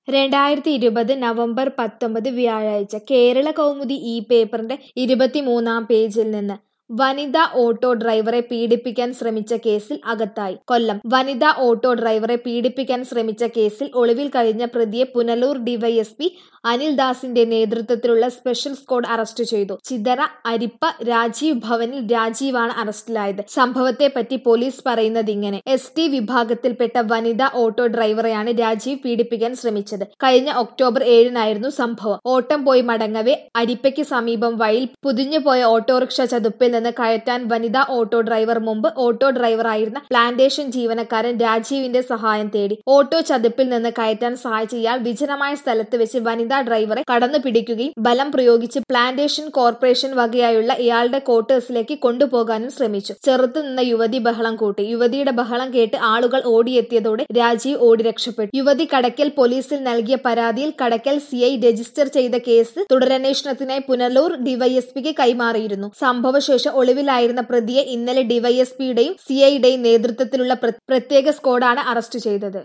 രണ്ടായിരത്തി ഇരുപത് നവംബർ പത്തൊമ്പത് വ്യാഴാഴ്ച കേരള കൗമുദി ഈ പേപ്പറിന്റെ ഇരുപത്തിമൂന്നാം പേജിൽ നിന്ന് വനിതാ ഓട്ടോ ഡ്രൈവറെ പീഡിപ്പിക്കാൻ ശ്രമിച്ച കേസിൽ അകത്തായി കൊല്ലം വനിതാ ഓട്ടോ ഡ്രൈവറെ പീഡിപ്പിക്കാൻ ശ്രമിച്ച കേസിൽ ഒളിവിൽ കഴിഞ്ഞ പ്രതിയെ പുനലൂർ ഡിവൈഎസ്പി അനിൽ ദാസിന്റെ നേതൃത്വത്തിലുള്ള സ്പെഷ്യൽ സ്ക്വാഡ് അറസ്റ്റ് ചെയ്തു ചിതറ അരിപ്പ രാജീവ് ഭവനിൽ രാജീവാണ് അറസ്റ്റിലായത് സംഭവത്തെപ്പറ്റി പോലീസ് പറയുന്നത് ഇങ്ങനെ എസ് ടി വിഭാഗത്തിൽപ്പെട്ട വനിതാ ഓട്ടോ ഡ്രൈവറെയാണ് രാജീവ് പീഡിപ്പിക്കാൻ ശ്രമിച്ചത് കഴിഞ്ഞ ഒക്ടോബർ ഏഴിനായിരുന്നു സംഭവം ഓട്ടം പോയി മടങ്ങവെ അരിപ്പയ്ക്ക് സമീപം വഴിയിൽ പുതിഞ്ഞുപോയ ഓട്ടോറിക്ഷ ചതുപ്പിൽ നിന്ന് കയറ്റാൻ വനിതാ ഓട്ടോ ഡ്രൈവർ മുമ്പ് ഓട്ടോ ഡ്രൈവറായിരുന്ന പ്ലാന്റേഷൻ ജീവനക്കാരൻ രാജീവിന്റെ സഹായം തേടി ഓട്ടോ ചതുപ്പിൽ നിന്ന് കയറ്റാൻ സഹായിച്ച ഇയാൾ വിജനമായ സ്ഥലത്ത് വെച്ച് വനിതാ ഡ്രൈവറെ കടന്നു പിടിക്കുകയും ബലം പ്രയോഗിച്ച് പ്ലാന്റേഷൻ കോർപ്പറേഷൻ വകയായുള്ള ഇയാളുടെ ക്വാർട്ടേഴ്സിലേക്ക് കൊണ്ടുപോകാനും ശ്രമിച്ചു ചെറുത്തു നിന്ന യുവതി ബഹളം കൂട്ടി യുവതിയുടെ ബഹളം കേട്ട് ആളുകൾ ഓടിയെത്തിയതോടെ രാജീവ് ഓടി രക്ഷപ്പെട്ടു യുവതി കടക്കൽ പോലീസിൽ നൽകിയ പരാതിയിൽ കടക്കൽ സിഐ രജിസ്റ്റർ ചെയ്ത കേസ് തുടരന്വേഷണത്തിനായി പുനലൂർ ഡിവൈഎസ്പിക്ക് കൈമാറിയിരുന്നു സംഭവശേഷം ഒളിവിലായിരുന്ന പ്രതിയെ ഇന്നലെ ഡിവൈഎസ്പിയുടെയും സിഐയുടെയും നേതൃത്വത്തിലുള്ള പ്രത്യേക സ്ക്വാഡാണ് അറസ്റ്റ് ചെയ്തത്